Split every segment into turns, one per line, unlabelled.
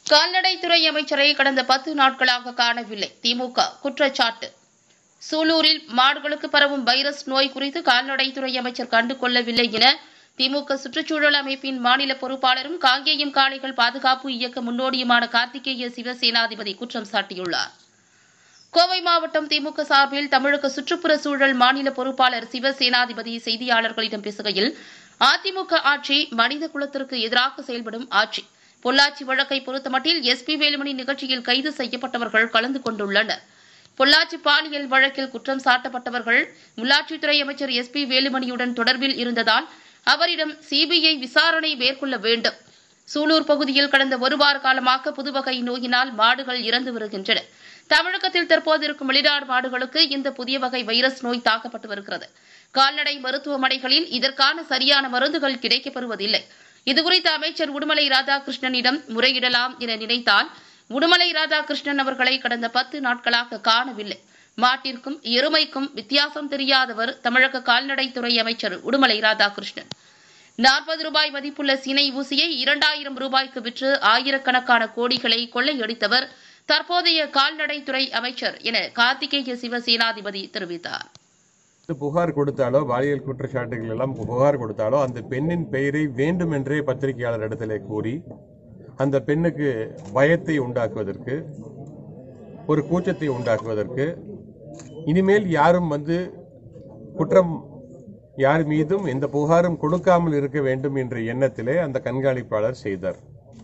கால்நடைத்துறை அமைச்சரை கடந்த பத்து நாட்களாக காணவில்லை திமுக குற்றச்சாட்டு சூலூரில் மாடுகளுக்கு பரவும் வைரஸ் நோய் குறித்து கால்நடைத்துறை அமைச்சர் கண்டு கொள்ளவில்லை என திமுக சுற்றுச்சூழல் அமைப்பின் மாநில பொறுப்பாளரும் காங்கேயம் காளைகள் பாதுகாப்பு இயக்க முன்னோடியுமான கார்த்திகேய சிவசேனாதிபதி குற்றம் சாட்டியுள்ளார் கோவை மாவட்டம் திமுக சார்பில் தமிழக சுற்றுப்புற சூழல் மாநில பொறுப்பாளர் சிவசேனாதிபதி செய்தியாளர்களிடம் பேசுகையில் அதிமுக ஆட்சி மனித குலத்திற்கு எதிராக செயல்படும் ஆட்சி பொள்ளாச்சி வழக்கை பொறுத்தமட்டில் எஸ்பி வேலுமணி நிகழ்ச்சியில் கைது செய்யப்பட்டவர்கள் கலந்து கொண்டுள்ளனர் பொள்ளாச்சி பாலியல் வழக்கில் குற்றம் சாட்டப்பட்டவர்கள் உள்ளாட்சித்துறை அமைச்சர் எஸ் பி வேலுமணியுடன் தொடர்பில் இருந்ததால் அவரிடம் சிபிஐ விசாரணை மேற்கொள்ள வேண்டும் சூலூர் பகுதியில் கடந்த ஒரு வார காலமாக புதுவகை நோயினால் மாடுகள் இறந்து வருகின்றன தமிழகத்தில் தற்போது இருக்கும் வெளிநாடு மாடுகளுக்கு இந்த புதிய வகை வைரஸ் நோய் தாக்கப்பட்டு வருகிறது கால்நடை மருத்துவமனைகளில் இதற்கான சரியான மருந்துகள் கிடைக்கப்பெறுவதில்லை இதுகுறித்து அமைச்சர் உடுமலை ராதாகிருஷ்ணனிடம் முறையிடலாம் என நினைத்தால் உடுமலை ராதாகிருஷ்ணன் அவர்களை கடந்த பத்து நாட்களாக காணவில்லை மாட்டிற்கும் எருமைக்கும் வித்தியாசம் தெரியாதவர் தமிழக கால்நடைத்துறை அமைச்சர் உடுமலை ராதாகிருஷ்ணன் நாற்பது ரூபாய் மதிப்புள்ள சினை ஊசியை இரண்டாயிரம் ரூபாய்க்கு விற்று ஆயிரக்கணக்கான கோடிகளை கொள்ளையடித்தவர் தற்போதைய கால்நடைத்துறை அமைச்சர் என கார்த்திகேய சிவசேனாதிபதி தெரிவித்தார்
புகார் கொடுத்தாலோ பாலியல் குற்றச்சாட்டுகள் எல்லாம் புகார் கொடுத்தாலோ அந்த பெண்ணின் பெயரை வேண்டுமென்றே பத்திரிகையாளர் இடத்திலே கூறி அந்த பெண்ணுக்கு பயத்தை உண்டாக்குவதற்கு ஒரு கூச்சத்தை உண்டாக்குவதற்கு இனிமேல் யாரும் வந்து குற்றம் யார் மீதும் எந்த புகாரும் கொடுக்காமல் இருக்க வேண்டும் என்ற எண்ணத்திலே அந்த கண்காணிப்பாளர் செய்தார்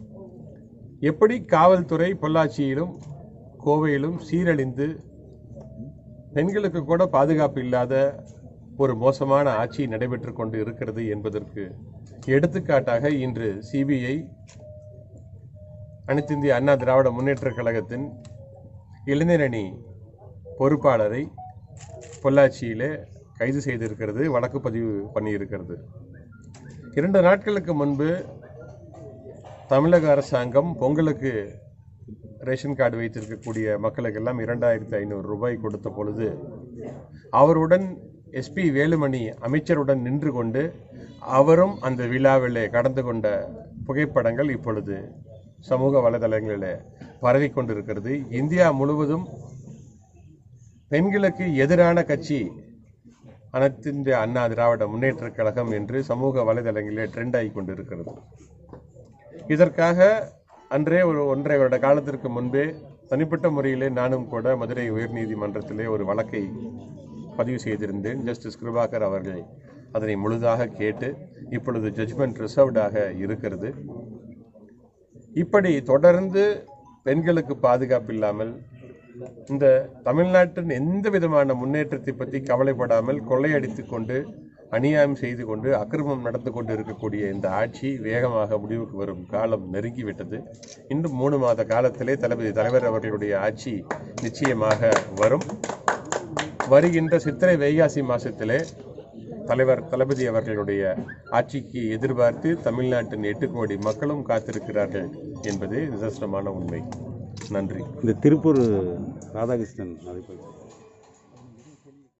எப்படி காவல்துறை பொள்ளாச்சியிலும் கோவையிலும் சீரழிந்து பெண்களுக்கு கூட பாதுகாப்பு இல்லாத ஒரு மோசமான ஆட்சி நடைபெற்றுக் கொண்டு இருக்கிறது என்பதற்கு எடுத்துக்காட்டாக இன்று சிபிஐ அனைத்து இந்திய அண்ணா திராவிட முன்னேற்றக் கழகத்தின் இளைஞரணி பொறுப்பாளரை பொள்ளாச்சியிலே கைது செய்திருக்கிறது வழக்கு பதிவு பண்ணியிருக்கிறது இரண்டு நாட்களுக்கு முன்பு தமிழக அரசாங்கம் பொங்கலுக்கு ரேஷன் கார்டு வைத்திருக்கக்கூடிய மக்களுக்கெல்லாம் இரண்டாயிரத்தி ஐநூறு ரூபாய் கொடுத்த பொழுது அவருடன் எஸ்பி வேலுமணி அமைச்சருடன் நின்று கொண்டு அவரும் அந்த விழாவிலே கடந்து கொண்ட புகைப்படங்கள் இப்பொழுது சமூக வலைதளங்களிலே பரவிக் கொண்டிருக்கிறது இந்தியா முழுவதும் பெண்களுக்கு எதிரான கட்சி அனைத்து இந்திய அண்ணா திராவிட முன்னேற்றக் கழகம் என்று சமூக வலைதளங்களிலே ட்ரெண்ட் ஆகி கொண்டிருக்கிறது இதற்காக அன்றே ஒரு ஒன்றரை வருட காலத்திற்கு முன்பே தனிப்பட்ட முறையிலே நானும் கூட மதுரை உயர்நீதிமன்றத்திலே ஒரு வழக்கை பதிவு செய்திருந்தேன் ஜஸ்டிஸ் கிருபாகர் அவர்கள் அதனை முழுதாக கேட்டு இப்பொழுது ஜட்ஜ்மெண்ட் ரிசர்வ்டாக இருக்கிறது இப்படி தொடர்ந்து பெண்களுக்கு பாதுகாப்பு இல்லாமல் இந்த தமிழ்நாட்டின் எந்த விதமான முன்னேற்றத்தை பற்றி கவலைப்படாமல் கொள்ளையடித்துக் கொண்டு அநியாயம் செய்து கொண்டு அக்கிரமம் நடந்து கொண்டு இருக்கக்கூடிய இந்த ஆட்சி வேகமாக முடிவுக்கு வரும் காலம் நெருங்கிவிட்டது இன்னும் மூணு மாத காலத்திலே தளபதி தலைவர் அவர்களுடைய ஆட்சி நிச்சயமாக வரும் வருகின்ற சித்திரை வைகாசி மாசத்திலே தலைவர் தளபதி அவர்களுடைய ஆட்சிக்கு எதிர்பார்த்து தமிழ்நாட்டின் எட்டு கோடி மக்களும் காத்திருக்கிறார்கள் என்பதே நிதர்சனமான உண்மை நன்றி
இந்த திருப்பூர் ராதாகிருஷ்ணன் அதை பற்றி